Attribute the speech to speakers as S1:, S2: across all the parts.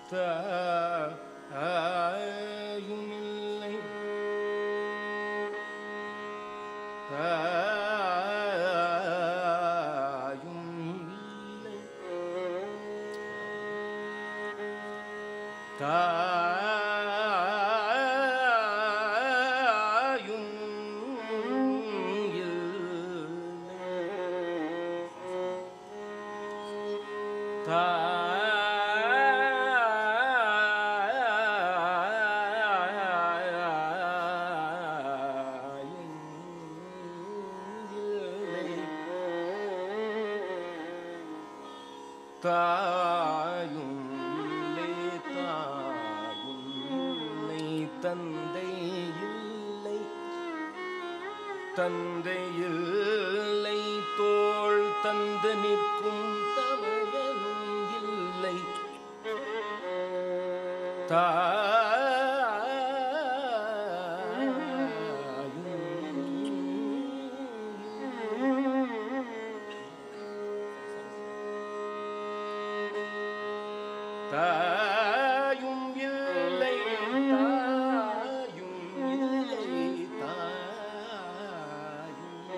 S1: தாயும் இல்லை தாயும் இல்லை தாயும் தாயும் இல்லை தாயும் இல்லை தந்தை இல்லை தந்தை இல்லை தோள் தந்து நிற்கும் தமையனும் இல்லை தாயும் இல்லை தாயும் இல்லை தாயும்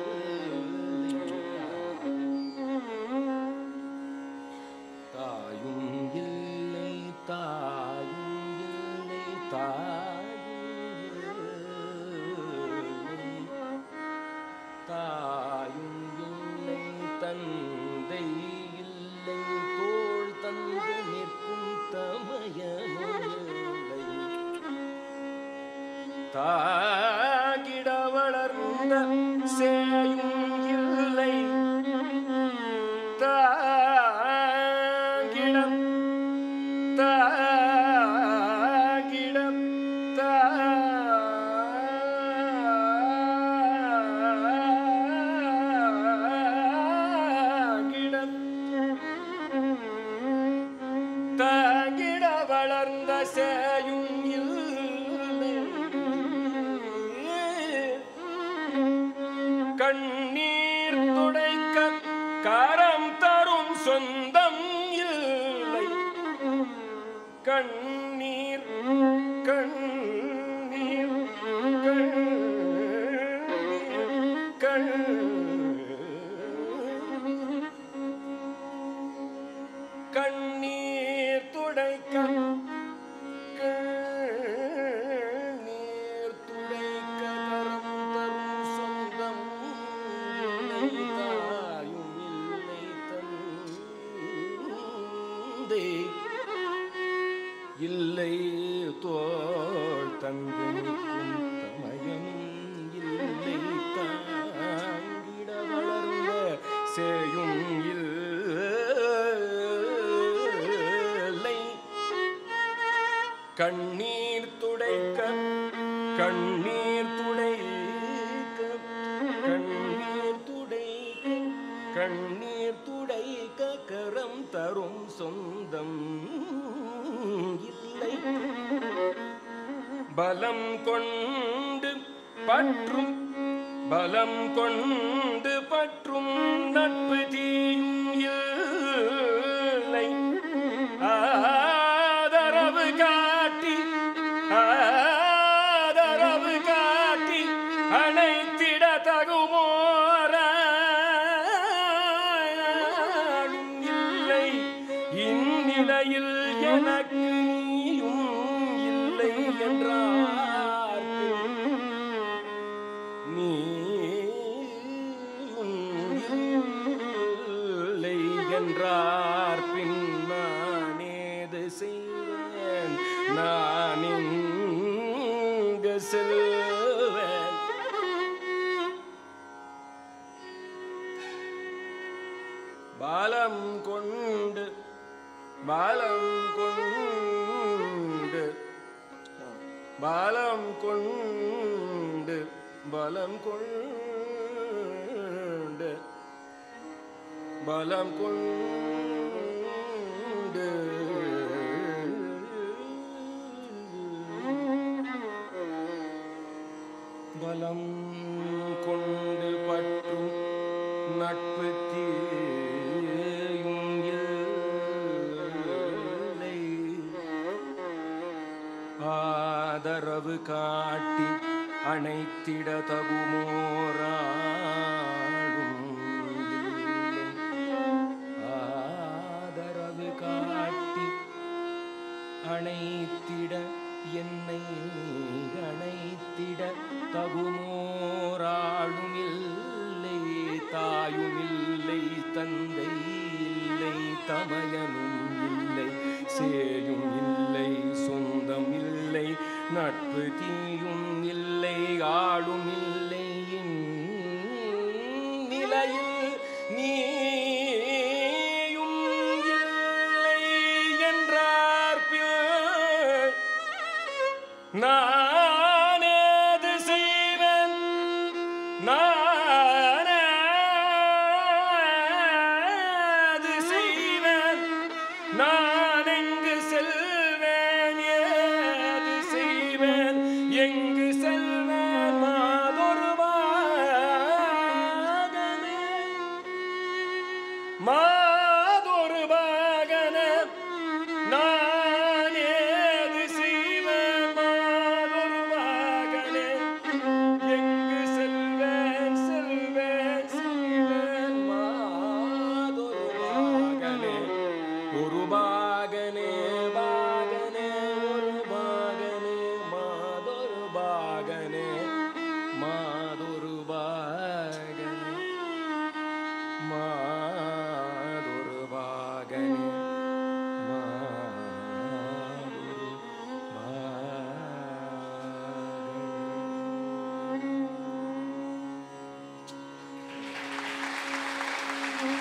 S1: தாயும் இல்லை தாயும் இல்லை தாயும் இல்லை தாயும் இல்லை தந்தை இல்லை தோள் தந்து நிற்கும் தமயனும் இல்லை தாகிட வளர்ந்த சேயும் இல்லை தாகிடம் தாகிடம் தாகிடம் தாகிட வளர்ந்த சேயும் இல்லை கண்ணீர் துடைக்க கரம் தரும் சொந்தம் இல்லை கண்ணீர் கண்ணீர் கண்ணீர் கண்ணீர் துடைக்க கண்ணீர் துடைக்க கரம் தரும் சொந்தம் இல்லை தாயும் இல்லை தந்தை இல்லை தோள் தந்து நிற்கும் தமயம் இல்லை தாங்கிட வளர்ந்த சேயும் இல்லை கண்ணீர் துடைக்க கண்ணீர் துடைக்க கண்ணீர் துடைக்க கண்ணீர் துடைக்க கரம் தரும் சொந்தம் இல்லை பலம் கொண்டு பற்றும் பலம் கொண்டு பற்றும் நட்பு தீயும் இல்லை ஆதரவு காட்டி ஆதரவு காட்டி அணைத்திட தகுமோரும் இல்லை இந்நிலையில் எனக்கு நீயும் இல்லை என்றார் நீ இல்லை என்றார் பின் நானேது செய்வேன் நான் இங்கு செல்வேன் பாலம் கொண்டு பாலம் கொண்டு பாலம் கொண்டு பலம் கொண்டு பலம் கொண்டு பலம் கொண்டு பற்றும் நட்பு தீயும் இல்லை ஆதரவு காட்டி அணைத்திட தகுமோராடும் ஆதரவு காட்டி அணைத்திட என்னை அணைத்திட தகுமோராளும் இல்லை தாயும் இல்லை தந்தை இல்லை தமையனும் இல்லை சேயும் இல்லை சொந்தம் இல்லை நட்பு தீயும் இல்லை ஆளும் இல்லை நிலையில் நீயும் இல்லை என்றார் பின் நானேது செய்வேன் நான்